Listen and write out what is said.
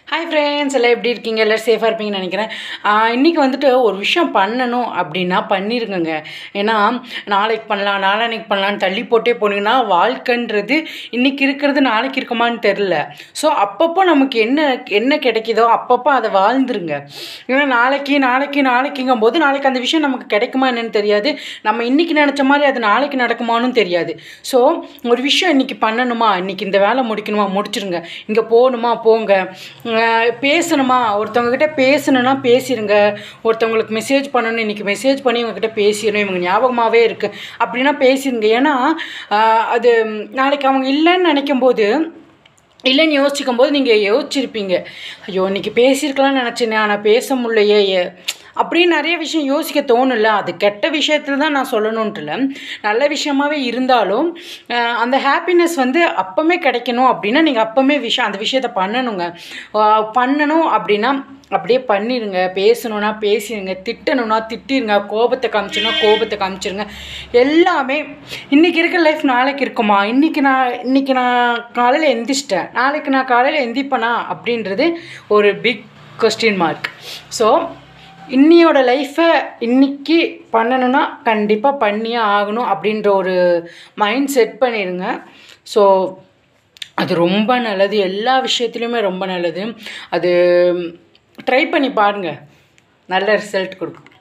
hi friends எல்லாம் எப்படி இருக்கீங்க எல்லோரும் சேஃபாக இருப்பீங்கன்னு நினைக்கிறேன் இன்றைக்கி வந்துட்டு ஒரு விஷயம் பண்ணணும் அப்படின்னா பண்ணிருங்கங்க ஏன்னா நாளைக்கு பண்ணலாம் நாளான்னைக்கு பண்ணலான்னு தள்ளி போட்டே போனீங்கன்னா வாழ்க்கைன்றது இன்றைக்கி இருக்கிறது நாளைக்கு இருக்குமான்னு தெரில ஸோ அப்பப்போ நமக்கு என்ன என்ன கிடைக்குதோ அப்பப்போ அதை வாழ்ந்துருங்க ஏன்னா நாளைக்கு நாளைக்கு நாளைக்குங்கும் போது நாளைக்கு அந்த விஷயம் நமக்கு கிடைக்குமா என்னன்னு தெரியாது நம்ம இன்றைக்கி நினச்ச மாதிரி அது நாளைக்கு நடக்குமான்னு தெரியாது ஸோ ஒரு விஷயம் இன்றைக்கி பண்ணணுமா இன்றைக்கி இந்த வேலை முடிக்கணுமா முடிச்சிருங்க இங்கே போகணுமா போங்க அஹ் பேசணுமா ஒருத்தவங்க கிட்ட பேசணும்னா பேசிடுங்க ஒருத்தவங்களுக்கு மெசேஜ் பண்ணணும் இன்றைக்கி மெசேஜ் பண்ணி இவங்ககிட்ட பேசிடணும் இவங்க ஞாபகமாகவே இருக்குது அப்படின்னா பேசிடுங்க ஏன்னா அஹ் அது நாளைக்கு அவங்க இல்லைன்னு நினைக்கும் போது இல்லைன்னு யோசிக்கும் போது நீங்கள் யோசிச்சிருப்பீங்க ஐயோ இன்னைக்கு பேசியிருக்கலாம்னு நினச்சேனே ஆனால் பேச முடியலையே ஏ- அப்படின்னு நிறைய விஷயம் யோசிக்க தோணும்ல அது கெட்ட விஷயத்தில் தான் நான் சொல்லணுன்ட்டுல நல்ல விஷயமாவே இருந்தாலும் அஹ், அந்த ஹாப்பினஸ் வந்து அப்போமே கிடைக்கணும் அப்படின்னா நீங்கள் அப்போமே விஷயம் அந்த விஷயத்த பண்ணணுங்க அஹ், பண்ணணும் அப்படின்னா அப்படியே பண்ணிடுங்க பேசணும்னா பேசிடுங்க திட்டணும்னா திட்டிருங்க கோபத்தை காமிச்சணும்னா கோபத்தை காமிச்சிருங்க எல்லாமே இன்றைக்கி இருக்க லைஃப் நாளைக்கு இருக்குமா இன்றைக்கி நான் இன்றைக்கி நான் காலையில் எந்திரிச்சிட்டேன் நாளைக்கு நான் காலையில் எந்திரிப்பேனா அப்படின்றது ஒரு பிக் கொஸ்டின் மார்க் ஸோ இன்னியோட லைஃப்பை இன்னைக்கு பண்ணணும்னா கண்டிப்பாக பண்ணியே ஆகணும் அப்படின்ற ஒரு மைண்ட் செட் பண்ணிடுங்க ஸோ அது ரொம்ப நல்லது எல்லா விஷயத்துலையுமே ரொம்ப நல்லது அது ட்ரை பண்ணி பாருங்கள் நல்ல ரிசல்ட் கொடுக்கும்